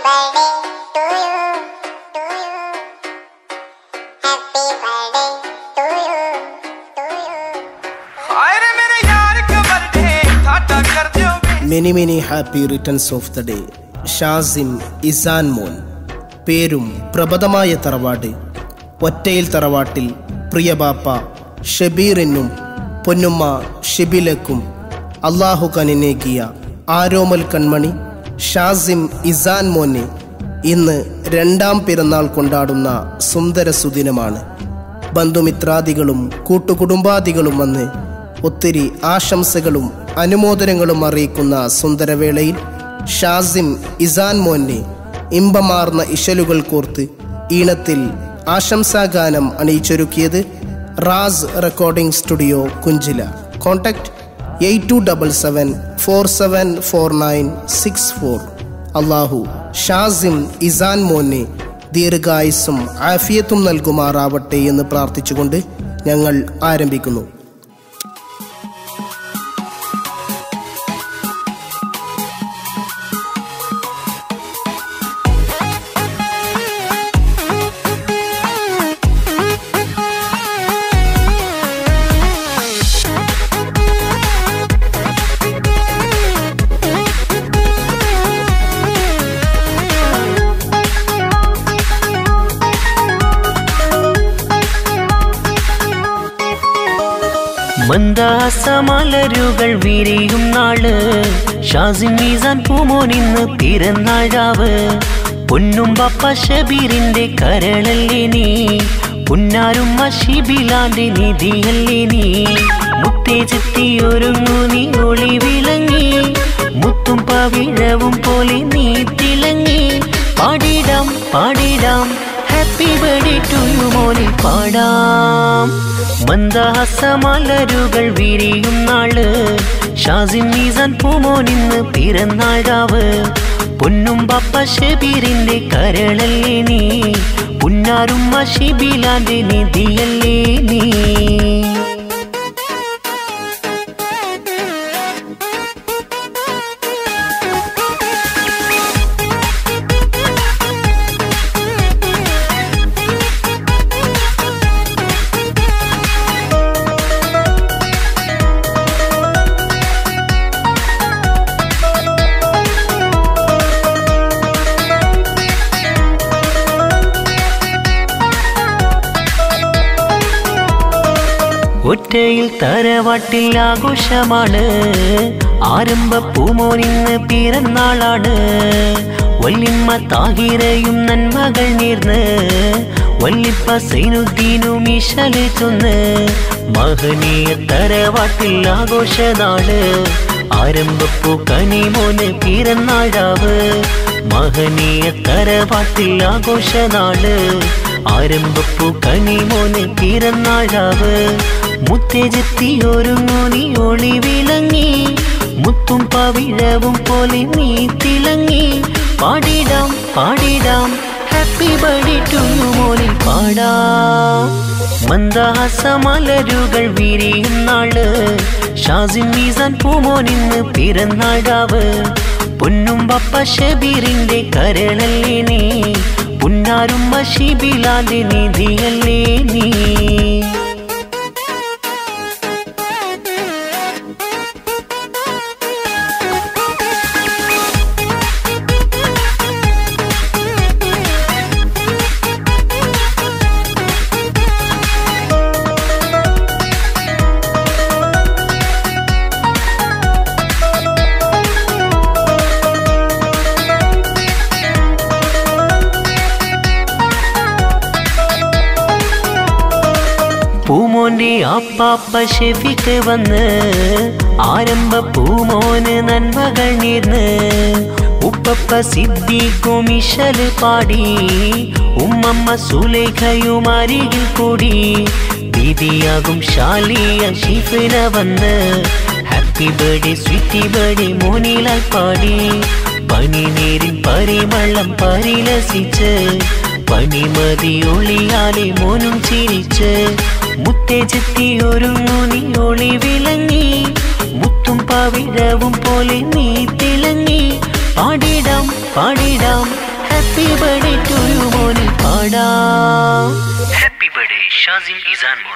birthday to you, to you. Happy birthday to you, to you. हाय मेरे यार का birthday ठाटा कर दोगे many many happy returns of the day Shazim Izan മോൻ പേരും പ്രബലമായ തറവാട് ഒറ്റയിൽ തറവാട്ടിൽ പ്രിയബാപ്പ ഷബീറിനും പൊന്നുമ്മ ഷിബിലക്കും അള്ളാഹു കനിനേകിയ ആരോമൽ കൺമണി ഷാസിം ഇസാൻ മോനെ ഇന്ന് രണ്ടാം പിറന്നാൾ കൊണ്ടാടുന്ന സുന്ദര സുദിനമാണ് ബന്ധുമിത്രാദികളും കൂട്ടുകുടുംബാദികളും വന്ന് ഒത്തിരി ആശംസകളും അനുമോദനങ്ങളും അറിയിക്കുന്ന സുന്ദരവേളയിൽ ഷാസിം ഇസാൻ മോനെ ഇമ്പമാർന്ന ഇശലുകൾ കോർത്ത് ഈണത്തിൽ ആശംസാഗാനം അണിയിച്ചൊരുക്കിയത് റാസ് റെക്കോർഡിംഗ് സ്റ്റുഡിയോ കുഞ്ചില contact eight two double seven four seven four nine six four അള്ളാഹു ഷാസിം ഇസാൻ മോനെ ദീർഘായുസ്സും ആഫിയത്തും നൽകുമാറാവട്ടെ എന്ന് പ്രാർത്ഥിച്ചുകൊണ്ട് ഞങ്ങൾ ആരംഭിക്കുന്നു മന്ദാസമലരുകൾ വിരിയും നാള് ഷാസിൻ മീസാൻ പൂമോൻ ഇന്ന് പിറന്നാൾ രാവ് പൊന്നും പപ്പ ഷബീറിന്റെ കരളല്ലേ നീ പുന്നാരും ഷിബിലാന്റെ നിധിയല്ലേ നീ മുത്തേ ചെത്തി ഒരുങ്ങു നീ ഒളി വിളങ്ങി മുത്തും പവിഴവും പോലെ നീ തിളങ്ങി പാടിടാം പാടിടാം ഹാപ്പി ബർത്ത്ഡേ ടു യു മോനെ പാടാം മന്ദാസമലരുകൾ വിരിയും നാള് ഷാസിൻ മീസാൻ പൂമോൻ ഇന്ന് പിറന്നാൾ രാവ് പൊന്നും പപ്പ ഷബീറിന്റെ കരളല്ലേ നീ പുന്നാരും ഷിബിലാന്റെ നിധിയല്ലേ നീ ഒറ്റയിൽ തറവാട്ടിൽ ആഘോഷമാണ് ആരംഭ പൂമോനിന്ന് പിറന്നാളാണ് വല്യമ്മ താഹിരയും നന്മകൾ നേർന്ന് വല്യപ്പ സൈനുദ്ദീനും ഈശല് ചൊന്ന് മഹനീയ തറവാട്ടിൽ ആഘോഷനാള് ആരംഭപ്പൂ കനിമോന് പിറന്നാഴാവ് മഹനീയ തറവാട്ടിൽ ആഘോഷനാള് ആരംഭപ്പൂ കനിമോന് പിറന്നാഴാവ് മുത്തേജെത്തി ഒരുങ്ങു നീ ഒളി വിളങ്ങി മുത്തും പവിഴവും പോലെ നീ തിളങ്ങി പാടിടാം പാടിടാം ഹാപ്പി ബർത്ത്ഡേ ടു യു മോനെ പാടാം മന്ദാസമലരുകൾ വിരിയും നാള് ഷാസിൻ മീസാൻ പൂമോൻ ഇന്ന് പിറന്നാഴാവ് പൊന്നും പപ്പ ഷബീറിന്റെ കരളല്ലേ നീ പുന്നാരും ഷിബിലാന്റെ നിധിയല്ലേ നീ പൂമോന്റെ അപ്പാപ്പ ഷെഫിക്ക് വന്ന് ആരംഭ പൂമോന് നന്മകൾ നേർന്ന് ഉപ്പപ്പ സിദ്ദീഖും ഇശല് പാടി ഉമ്മമ്മ സുലേഖയും അരികിൽ കൂടി ദീദിയാകും ഷാലിയ ഷിഫിന വന്ന് ഹാപ്പി ബർത്ത്ഡേ സ്വീറ്റി ബർത്ത്ഡേ മോനിലാൽ പാടി പനിനീരിൻ പരിമളം പരിലസിച്ച് പനിമതി ഒളിയാലെ മോനും ചിരിച്ച് മുത്തേജെത്തി ഒരുങ്ങു നീ ഒളി വിളങ്ങി മുത്തും പവിഴവും പോലെ നീ തിളങ്ങി പാടിടാം പാടിടാം ഹാപ്പി ബർത്ത്ഡേ ടു യു മോനിൽ പാടാം ഹാപ്പി ബർത്ത്ഡേ ഷാസിം ഇസാൻ മോൻ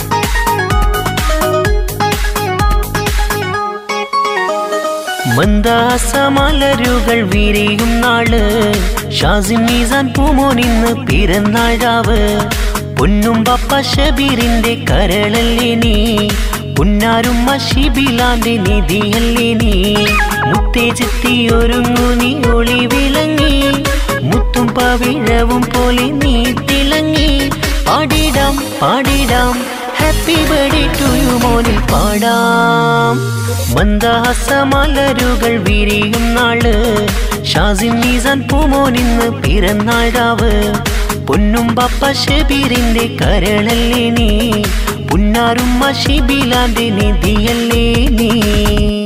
മന്ദാസമലരുകൾ വിരിയും നാള് ഷാസിം മീസാൻ പൂമോൻ ഇന്ന് പിറന്നാൾ രാവ് പൊന്നും പപ്പ ഷബീറിന്റെ കരളല്ലേ നീ പുന്നാരും ഷിബിലാന്റെ നിധിയല്ലേ നീ മുത്തേജെത്തി ഒരുങ്ങു നീ ഒളി വിളങ്ങി മുത്തും പവിഴവും പോലെ നീ തിളങ്ങി പാടിടാം പാടിടാം ഹാപ്പി ബർത്ത്ഡേ ടു യു മോനിൽ പാടാം മന്ദാസമലരുകൾ വിരിയും നാള് ഷാസിം മീസാൻ പൂമോൻ ഇന്ന് പിറന്നാൾ രാവ് പൊന്നും പപ്പ ഷബീറിന്റെ കരളല്ലേ നീ പുന്നാരും ഷിബിലാന്റെ നിധിയല്ലേ നീ